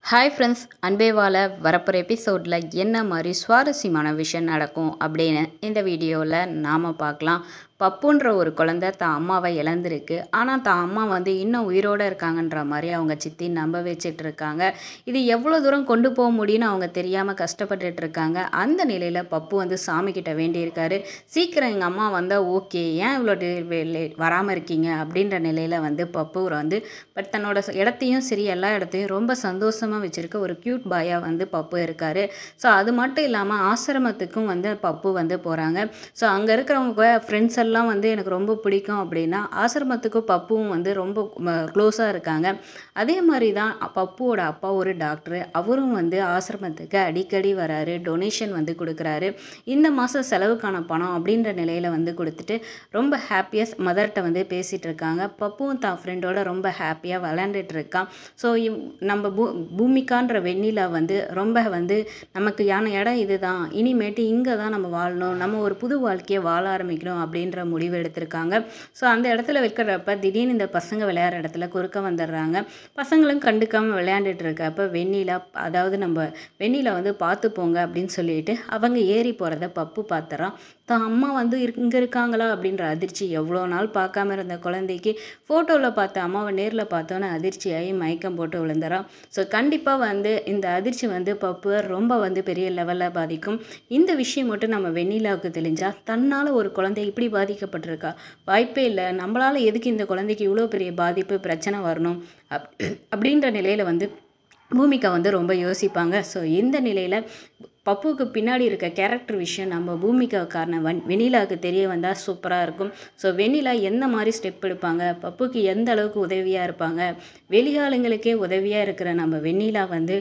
hi friends அன்பேவால வரப்போகிற எபிசோடில் என்ன மாதிரி சுவாரஸ்யமான விஷயம் நடக்கும் அப்படின்னு இந்த வீடியோவில் நாம் பார்க்கலாம் பப்புன்ற ஒரு குழந்தை தான் அம்மாவை இழந்திருக்கு ஆனால் தான் அம்மா வந்து இன்னும் உயிரோடு இருக்காங்கன்ற மாதிரி அவங்க சித்தி நம்ப வச்சிட்டு இருக்காங்க இது எவ்வளோ தூரம் கொண்டு போக முடியும்னு அவங்க தெரியாமல் கஷ்டப்பட்டுட்டு இருக்காங்க அந்த நிலையில் பப்பு வந்து சாமி கிட்ட வேண்டியிருக்காரு சீக்கிரம் எங்கள் அம்மா வந்தால் ஓகே ஏன் இவ்வளோ வராமல் இருக்கீங்க அப்படின்ற நிலையில் வந்து பப்பு வந்து பட் தன்னோட இடத்தையும் சரி எல்லா இடத்தையும் ரொம்ப சந்தோஷமாக வச்சுருக்க ஒரு க்யூட் பாயாக வந்து பப்பு இருக்கார் ஸோ அது மட்டும் இல்லாமல் ஆசிரமத்துக்கும் வந்து பப்பு வந்து போகிறாங்க ஸோ அங்கே இருக்கிறவங்க ஃப்ரெண்ட்ஸ் எல்லாம் வந்து எனக்கு ரொம்ப பிடிக்கும் அப்படின்னா ஆசிரமத்துக்கும் பப்புவும் வந்து ரொம்ப க்ளோஸாக இருக்காங்க அதே மாதிரி தான் பப்புவோட அப்பா ஒரு டாக்டர் அவரும் வந்து ஆசிரமத்துக்கு அடிக்கடி வராரு டொனேஷன் வந்து கொடுக்குறாரு இந்த மாதம் செலவுக்கான பணம் அப்படின்ற நிலையில் வந்து கொடுத்துட்டு ரொம்ப ஹாப்பியாக மதர்கிட்ட வந்து பேசிகிட்டு இருக்காங்க பப்புவும் தான் ஃப்ரெண்டோட ரொம்ப ஹாப்பியாக விளாண்டுட்டு இருக்கான் ஸோ நம்ம பூ பூமிக்கான்ற வெண்ணிலா வந்து ரொம்ப வந்து நமக்கு யான இடம் இதுதான் இனிமேட்டு இங்கே தான் நம்ம வாழணும் நம்ம ஒரு புது வாழ்க்கையை வாழ ஆரம்பிக்கணும் அப்படின்ற முடிவு எடுத்திருக்காங்க ஸோ அந்த இடத்துல வைக்கிறப்ப திடீர்னு இந்த பசங்க விளையாடுற இடத்துல குறுக்க வந்துடுறாங்க பசங்களும் கண்டுக்காமல் விளையாண்டுட்டு இருக்கப்ப வெண்ணிலா அதாவது நம்ம வெண்ணிலா வந்து பார்த்து போங்க அப்படின்னு சொல்லிட்டு அவங்க ஏறி போகிறத பப்பு பார்த்துறான் தான் அம்மா வந்து இங்கே இருக்காங்களா அப்படின்ற அதிர்ச்சி எவ்வளோ நாள் பார்க்காம இருந்த குழந்தைக்கு ஃபோட்டோவில் பார்த்த அம்மாவை நேரில் பார்த்தோன்னே அதிர்ச்சியாகி மயக்கம் போட்டு விழுந்துறான் ஸோ கண்டிப்பாக வந்து இந்த அதிர்ச்சி வந்து பப்பு ரொம்ப வந்து பெரிய லெவலில் பாதிக்கும் இந்த விஷயம் மட்டும் நம்ம வெண்ணிலாவுக்கு தெரிஞ்சால் தன்னால் ஒரு குழந்தை இப்படி பாதிக்கப்பட்டிருக்கா வாய்ப்பே இல்லை நம்மளால் எதுக்கு இந்த குழந்தைக்கு இவ்வளோ பெரிய பாதிப்பு பிரச்சனை வரணும் அப் அப்படின்ற நிலையில் வந்து பூமிகா வந்து ரொம்ப யோசிப்பாங்க ஸோ இந்த நிலையில் பப்புவுக்கு பின்னாடி இருக்க கேரக்டர் விஷயம் நம்ம பூமிக்காக்காரன வன் வெண்ணிலாவுக்கு தெரிய வந்தால் சூப்பராக இருக்கும் ஸோ வெண்ணிலா எந்த மாதிரி ஸ்டெப் எடுப்பாங்க பப்புக்கு எந்த அளவுக்கு உதவியாக இருப்பாங்க வெளியாளுங்களுக்கே உதவியாக இருக்கிற நம்ம வெண்ணிலா வந்து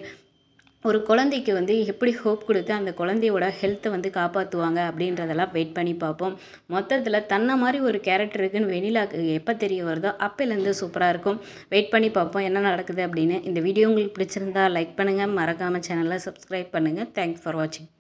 ஒரு குழந்தைக்கு வந்து எப்படி ஹோப் கொடுத்து அந்த குழந்தையோட ஹெல்த்தை வந்து காப்பாற்றுவாங்க அப்படின்றதெல்லாம் வெயிட் பண்ணி பார்ப்போம் மொத்தத்தில் தன்னை மாதிரி ஒரு கேரக்டர் இருக்குன்னு வெண்ணிலாக்கு எப்போ தெரிய வருதோ அப்போலேருந்து சூப்பராக இருக்கும் வெயிட் பண்ணி பார்ப்போம் என்ன நடக்குது அப்படின்னு இந்த வீடியோ உங்களுக்கு பிடிச்சிருந்தா லைக் பண்ணுங்கள் மறக்காமல் சேனலை சப்ஸ்கிரைப் பண்ணுங்கள் தேங்க்ஸ் ஃபார் வாட்சிங்